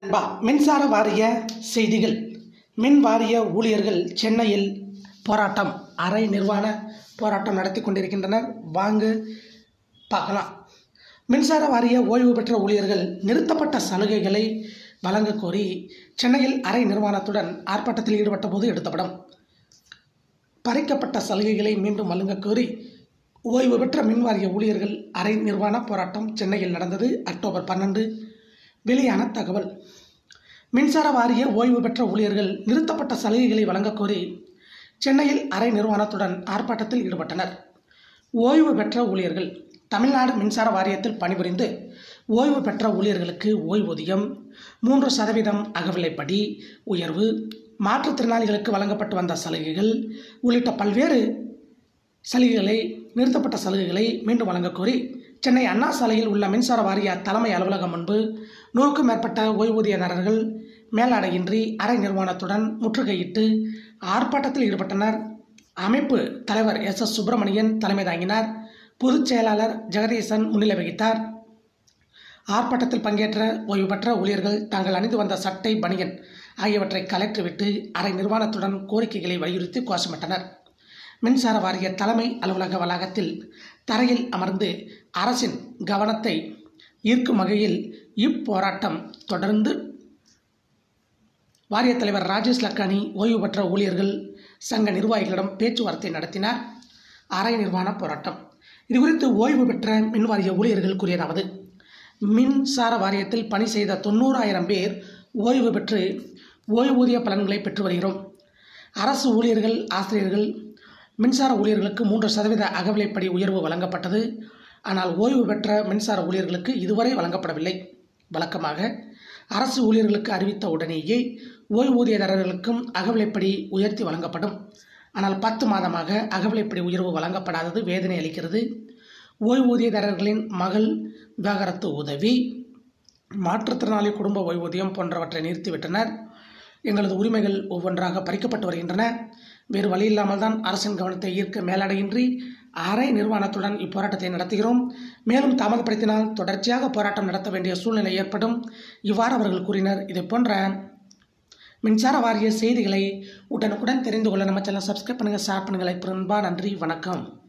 பா மின்சார வாரிய செய்திகள் மின் வாரிய ஊழியர்கள் சென்னையில் போராட்டம் அரை நிர்வாண போராட்டம் நடத்தி கொண்டிருக்கின்றனர் வாங்க பார்க்கலாம் மின்சார வாரிய ஓய்வு பெற்ற ஊழியர்கள் நிறுத்தப்பட்ட சலுகைகளை வழங்க கோரி சென்னையில் அரை நிர்வாணத்துடன் ஆர்ப்பாட்டத்தில் ஈடுபட்ட போது எடுத்த படம் பறிக்கப்பட்ட சலுகைகளை மீண்டும் வழங்க கோரி ஓய்வு பெற்ற மின்வாரிய ஊழியர்கள் அரை நிர்வாண போராட்டம் சென்னையில் நடந்தது அக்டோபர் பன்னெண்டு வெளியான தகவல் மின்சார வாரிய ஓய்வு பெற்ற ஊழியர்கள் நிறுத்தப்பட்ட சலுகைகளை வழங்கக் கோரி சென்னையில் அரை நிர்வாணத்துடன் ஆர்ப்பாட்டத்தில் ஈடுபட்டனர் ஓய்வு பெற்ற ஊழியர்கள் தமிழ்நாடு மின்சார வாரியத்தில் பணிபுரிந்து ஓய்வு பெற்ற ஊழியர்களுக்கு ஓய்வூதியம் மூன்று சதவீதம் அகவிலைப்படி உயர்வு மாற்றுத்திறனாளிகளுக்கு வழங்கப்பட்டு வந்த சலுகைகள் உள்ளிட்ட பல்வேறு சலுகைகளை நிறுத்தப்பட்ட சலுகைகளை மீண்டும் வழங்கக் கோரி சென்னை அண்ணா சாலையில் உள்ள மின்சார வாரிய தலைமை அலுவலகம் முன்பு நூறுக்கும் மேற்பட்ட ஓய்வூதியதாரர்கள் மேலாடையின்றி அரை நிர்வாணத்துடன் முற்றுகையிட்டு ஆர்ப்பாட்டத்தில் ஈடுபட்டனர் அமைப்பு தலைவர் எஸ் எஸ் சுப்பிரமணியன் தலைமை தாங்கினார் பொதுச் செயலாளர் ஜெகதீசன் முன்னிலை வகித்தார் ஆர்ப்பாட்டத்தில் பங்கேற்ற ஓய்வு பெற்ற ஊழியர்கள் தாங்கள் அணிந்து வந்த சட்டை பனியன் ஆகியவற்றை கலற்றிவிட்டு அரை நிர்வாணத்துடன் கோரிக்கைகளை வலியுறுத்தி கோஷமிட்டனர் மின்சார வாரிய தலைமை அலுவலக வளாகத்தில் தரையில் அமர்ந்து அரசின் கவனத்தை ஈர்க்கும் வகையில் இப்போராட்டம் தொடர்ந்து வாரிய தலைவர் ராஜேஷ் லக்கானி ஓய்வு பெற்ற ஊழியர்கள் சங்க நிர்வாகிகளிடம் பேச்சுவார்த்தை நடத்தினார் அரை நிர்வாண போராட்டம் இதுகுறித்து ஓய்வு பெற்ற மின் வாரிய ஊழியர்கள் கூறியதாவது மின்சார வாரியத்தில் பணி செய்த தொண்ணூறாயிரம் பேர் ஓய்வு பெற்று ஓய்வூதிய பலன்களை பெற்று வருகிறோம் அரசு ஊழியர்கள் ஆசிரியர்கள் மின்சார ஊழியர்களுக்கு மூன்று சதவீத அகவிலைப்படி உயர்வு வழங்கப்பட்டது ஆனால் ஓய்வு பெற்ற மின்சார ஊழியர்களுக்கு இதுவரை வழங்கப்படவில்லை வழக்கமாக அரசு ஊழியர்களுக்கு அறிவித்த உடனேயே ஓய்வூதியதாரர்களுக்கும் அகவிலைப்படி உயர்த்தி வழங்கப்படும் ஆனால் பத்து மாதமாக அகவிலைப்படி உயர்வு வழங்கப்படாதது வேதனை அளிக்கிறது ஓய்வூதியதாரர்களின் மகள் விவாகரத்து உதவி மாற்றுத்திறனாளி குடும்ப ஓய்வூதியம் போன்றவற்றை நிறுத்திவிட்டனர் எங்களது உரிமைகள் ஒவ்வொன்றாக பறிக்கப்பட்டு வருகின்றன வேறு வழி இல்லாமல் தான் அரசின் கவனத்தை ஈர்க்க மேலடையின்றி அரை நிர்வாணத்துடன் இப்போராட்டத்தை நடத்துகிறோம் மேலும் தாமதப்படுத்தினால் தொடர்ச்சியாக போராட்டம் நடத்த வேண்டிய சூழ்நிலை ஏற்படும் இவ்வாறு அவர்கள் கூறினர் இதை போன்ற மின்சார வாரிய செய்திகளை உடனுக்குடன் தெரிந்து கொள்ள நம்ம சேனல் சப்ஸ்கிரைப் பண்ணுங்கள் ஷேர் பண்ணுங்கள் லைக் பண்ணுங்கள் நன்றி வணக்கம்